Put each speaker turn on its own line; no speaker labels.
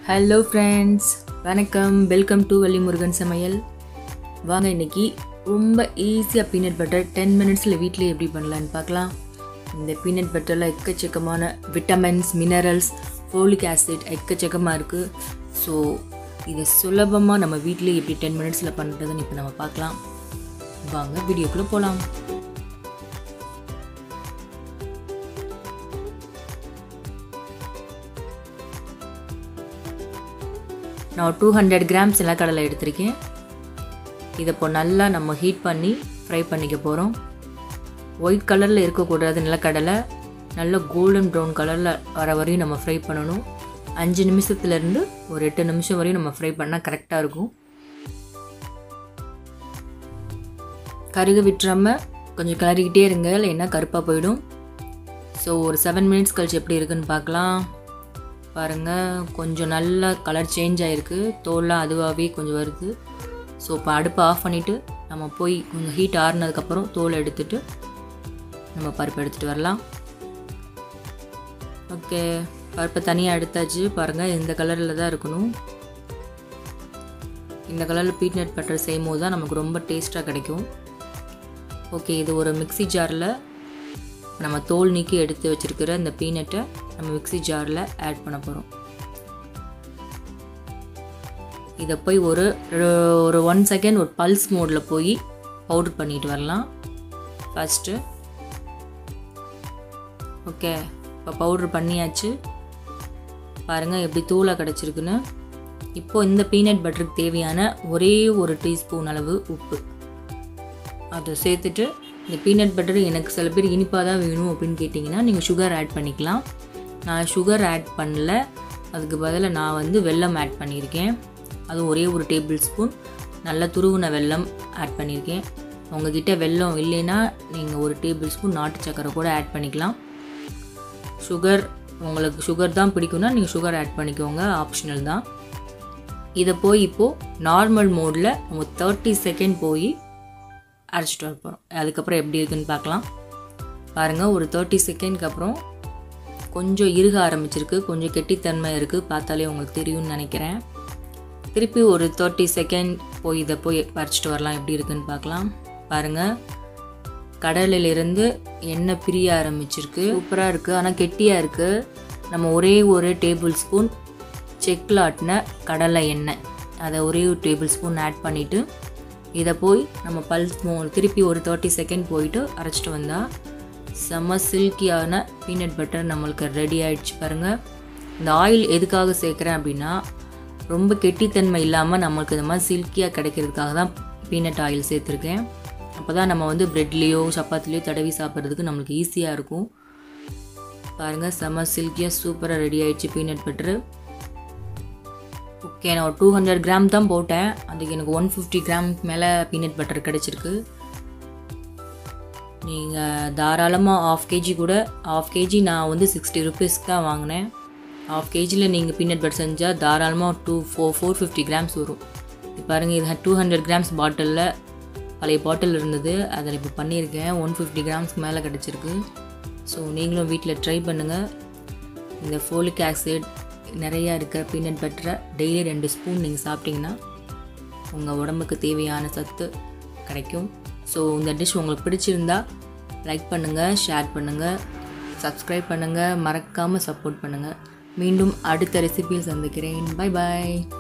hello friends வணக்கம் welcome to Vallimurugan சமையல் வாங்க இன்னைக்கு ரொம்ப ஈஸியாக பீனட் பட்டர் டென் மினிட்ஸில் வீட்டிலே எப்படி பண்ணலான்னு பார்க்கலாம் இந்த பீனட் பட்டரில் எக்கச்சக்கமான விட்டமின்ஸ் மினரல்ஸ் ஃபோலிக் ஆசிட் எக்கச்சக்கமாக இருக்குது ஸோ இதை சுலபமாக நம்ம வீட்டிலே எப்படி டென் மினிட்ஸில் பண்ணுறதுன்னு இப்போ நம்ம பார்க்கலாம் வாங்க வீடியோக்குள்ளே போகலாம் நான் டூ ஹண்ட்ரட் கிராம்ஸ் நிலக்கடலை எடுத்திருக்கேன் இதை இப்போ நல்லா நம்ம ஹீட் பண்ணி ஃப்ரை பண்ணிக்க போகிறோம் ஒயிட் கலரில் இருக்கக்கூடாது நிலக்கடலை நல்ல கோல்டன் ப்ரௌன் கலரில் வர வரையும் நம்ம ஃப்ரை பண்ணணும் அஞ்சு நிமிஷத்துலேருந்து ஒரு எட்டு நிமிஷம் வரையும் நம்ம ஃப்ரை பண்ணால் கரெக்டாக இருக்கும் கருகு விட்டுறாமல் கொஞ்சம் கிளறிக்கிட்டே இருங்க இல்லைன்னா கருப்பாக போயிடும் ஸோ ஒரு செவன் மினிட்ஸ் கழிச்சு எப்படி இருக்குன்னு பார்க்கலாம் பாருங்கள் கொஞ்சம் நல்லா கலர் சேஞ்ச் ஆகிருக்கு தோல்லாம் அதுவாகவே கொஞ்சம் வருது ஸோ இப்போ அடுப்பை ஆஃப் பண்ணிவிட்டு நம்ம போய் கொஞ்சம் ஹீட் ஆறுனதுக்கப்புறம் தோல் எடுத்துட்டு நம்ம பருப்பு எடுத்துகிட்டு வரலாம் ஓகே பருப்பை தனியாக எடுத்தாச்சு பாருங்கள் இந்த கலரில் தான் இருக்கணும் இந்த கலரில் பீட்நட் பட்டர் செய்யும் போது தான் நமக்கு ரொம்ப டேஸ்ட்டாக கிடைக்கும் ஓகே இது ஒரு மிக்சி ஜாரில் நம்ம தோல் நீக்கி எடுத்து வச்சுருக்கிற இந்த பீனட்டை நம்ம மிக்சி ஜாரில் ஆட் பண்ண போகிறோம் இதை போய் ஒரு ஒரு ஒன் செகண்ட் ஒரு பல்ஸ் மோடில் போய் பவுட்ரு பண்ணிட்டு வரலாம் ஃபஸ்ட்டு ஓகே இப்போ பவுட்ரு பண்ணியாச்சு பாருங்கள் எப்படி தூளாக கிடச்சிருக்குன்னு இப்போது இந்த பீனட் பட்டருக்கு தேவையான ஒரே ஒரு டீஸ்பூன் அளவு உப்பு அதை சேர்த்துட்டு இந்த பீனட் பட்டர் எனக்கு சில பேர் இனிப்பாக தான் வேணும் அப்படின்னு கேட்டிங்கன்னா நீங்கள் சுகர் ஆட் பண்ணிக்கலாம் நான் சுகர் ஆட் பண்ணல அதுக்கு பதிலாக நான் வந்து வெல்லம் ஆட் பண்ணியிருக்கேன் அதுவும் ஒரே ஒரு டேபிள் ஸ்பூன் நல்ல துருவின வெல்லம் ஆட் பண்ணியிருக்கேன் உங்ககிட்ட வெல்லம் இல்லைன்னா நீங்கள் ஒரு டேபிள் ஸ்பூன் நாட்டு சக்கரை கூட ஆட் பண்ணிக்கலாம் சுகர் உங்களுக்கு சுகர் தான் பிடிக்கும்னா நீங்கள் சுகர் ஆட் பண்ணிக்கோங்க ஆப்ஷனல் தான் இதை போய் இப்போது நார்மல் மோடில் நம்ம தேர்ட்டி செகண்ட் போய் அரைச்சிட்டு வர போகிறோம் அதுக்கப்புறம் எப்படி இருக்குன்னு பார்க்கலாம் பாருங்கள் ஒரு தேர்ட்டி செகண்ட்க்கு அப்புறம் கொஞ்சம் இறுக ஆரம்பிச்சிருக்கு கொஞ்சம் கெட்டித்தன்மை இருக்குது பார்த்தாலே உங்களுக்கு தெரியும்னு நினைக்கிறேன் திருப்பி ஒரு தேர்ட்டி செகண்ட் போய் இதை போய் அரைச்சிட்டு வரலாம் எப்படி இருக்குன்னு பார்க்கலாம் பாருங்கள் கடலிலிருந்து எண்ணெய் பிரிய ஆரம்பிச்சிருக்கு சூப்பராக இருக்குது ஆனால் கெட்டியாக இருக்குது நம்ம ஒரே ஒரு டேபிள் ஸ்பூன் செக்கில் ஆட்டின கடலை எண்ணெய் அதை ஒரே ஒரு டேபிள் ஸ்பூன் ஆட் பண்ணிவிட்டு இதை போய் நம்ம பல்ஸ் திருப்பி ஒரு தேர்ட்டி செகண்ட் போயிட்டு அரைச்சிட்டு வந்தால் செம்ம சில்கியான பீனட் பட்டர் நம்மளுக்கு ரெடி ஆகிடுச்சு பாருங்கள் இந்த ஆயில் எதுக்காக சேர்க்குறேன் அப்படின்னா ரொம்ப கெட்டித்தன்மை இல்லாமல் நம்மளுக்கு இந்த மாதிரி சில்கியாக கிடைக்கிறதுக்காக தான் பீனட் ஆயில் சேர்த்துருக்கேன் அப்போ தான் நம்ம வந்து ப்ரெட்லேயோ சப்பாத்திலையோ தடவி சாப்பிட்றதுக்கு நம்மளுக்கு ஈஸியாக இருக்கும் பாருங்கள் செம்ம சில்கியாக சூப்பராக ரெடி ஆகிடுச்சு பீனட் பட்டரு ஓகே நான் ஒரு டூ ஹண்ட்ரட் கிராம் தான் போட்டேன் அதுக்கு எனக்கு ஒன் ஃபிஃப்டி கிராம் மேலே பீனட் பட்டர் கிடச்சிருக்கு நீங்கள் தாராளமாக ஆஃப் கேஜி கூட ஆஃப் கேஜி நான் வந்து சிக்ஸ்டி ருபீஸ்க்கு தான் வாங்கினேன் ஆஃப் கேஜியில் நீங்கள் பீனட் பட்டர் செஞ்சால் தாராளமாக two four four fifty grams வரும் இப்போ பாருங்கள் இது டூ ஹண்ட்ரட் கிராம்ஸ் பாட்டிலில் பழைய பாட்டில் இருந்தது அதில் இப்போ பண்ணியிருக்கேன் ஒன் ஃபிஃப்டி கிராம்ஸ்க்கு மேலே கிடச்சிருக்கு ஸோ நீங்களும் வீட்டில் ட்ரை பண்ணுங்கள் இந்த ஃபோலிக் ஆசிட் நிறையா இருக்கிற பீனட் பட்டரை டெய்லி ரெண்டு ஸ்பூன் நீங்கள் சாப்பிட்டீங்கன்னா உங்கள் உடம்புக்கு தேவையான சத்து கிடைக்கும் ஸோ இந்த டிஷ் உங்களுக்கு பிடிச்சிருந்தா லைக் பண்ணுங்கள் ஷேர் பண்ணுங்கள் சப்ஸ்கிரைப் பண்ணுங்கள் மறக்காமல் சப்போர்ட் பண்ணுங்கள் மீண்டும் அடுத்த ரெசிபியில் சந்திக்கிறேன் பை பாய்